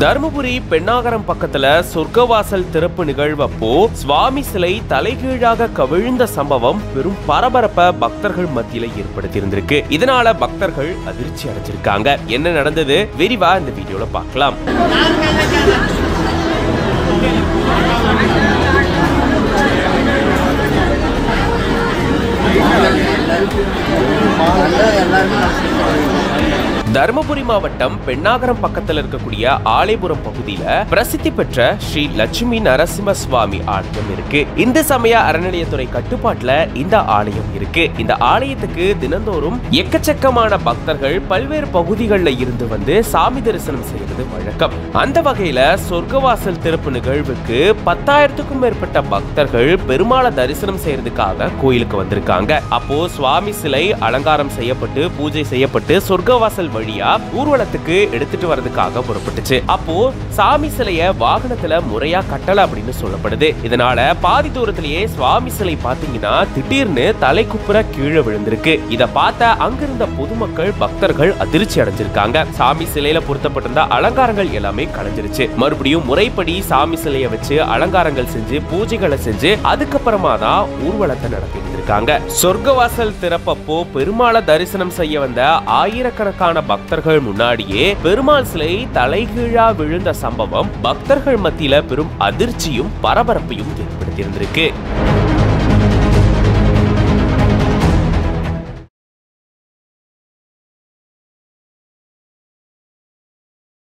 தருமபுரி பெண்ணாகரம் பக்கத்துல சொர்க்கவாசல் திறப்பு நிகழ்வப்போ சுவாமி சிலை தலைகீழாக கவிழ்ந்த சம்பவம் பெரும் பரபரப்ப பக்தர்கள் மத்தியில ஏற்படுத்தியிருந்திருக்கு இதனால பக்தர்கள் அதிர்ச்சி அடைஞ்சிருக்காங்க என்ன நடந்தது விரிவா இந்த வீடியோல பார்க்கலாம் தருமபுரி மாவட்டம் பெண்ணாகரம் பக்கத்துல இருக்கக்கூடிய ஆலைபுரம் பகுதியில பிரசித்தி பெற்ற ஸ்ரீ லட்சுமி நரசிம்ம சுவாமி ஆலயம் இருக்கு இந்து சமய அறநிலையத்துறை கட்டுப்பாட்டுல இந்த ஆலயம் இருக்கு இந்த ஆலயத்துக்கு தினந்தோறும் எக்கச்சக்கமான பக்தர்கள் பல்வேறு பகுதிகளில் இருந்து வந்து சாமி தரிசனம் செய்யறது வழக்கம் அந்த வகையில சொர்க்கவாசல் திறப்பு நிகழ்வுக்கு பத்தாயிரத்துக்கும் மேற்பட்ட பக்தர்கள் பெருமாளை தரிசனம் செய்யறதுக்காக கோயிலுக்கு வந்திருக்காங்க அப்போ சுவாமி சிலை அலங்காரம் செய்யப்பட்டு பூஜை செய்யப்பட்டு சொர்க்கவாசல் வழியா ஊர்வலத்துக்கு எடுத்துட்டு வரதுக்காக புறப்பட்டுச்சு அப்போ சாமி சிலைய வாகனத்துல முறையா கட்டல அப்படின்னு சொல்லப்படுது இதனால பாதி தூரத்திலேயே சுவாமி சிலை பாத்தீங்கன்னா திடீர்னு தலை குப்புற கீழே விழுந்திருக்கு இத பார்த்த அங்கிருந்த பொதுமக்கள் பக்தர்கள் அதிர்ச்சி அடைஞ்சிருக்காங்க சாமி சிலையில பொருத்தப்பட்டிருந்த அலங்காரங்கள் எல்லாமே கலைஞ்சிருச்சு மறுபடியும் முறைப்படி சாமி சிலைய வச்சு அலங்காரங்கள் செஞ்சு பூஜைகளை செஞ்சு அதுக்கப்புறமா தான் ஊர்வலத்தை நடத்திட்டு இருக்காங்க சொர்க்கவாசல் திறப்பப்போ பெருமாளை தரிசனம் செய்ய வந்த ஆயிரக்கணக்கான பக்தர்கள் முன்னாடியே பெருமாள் சிலை தலைகீழா விழுந்த சம்பவம் பக்தர்கள் மத்தியில பெரும் அதிர்ச்சியும் பரபரப்பையும் ஏற்படுத்தியிருந்திருக்கு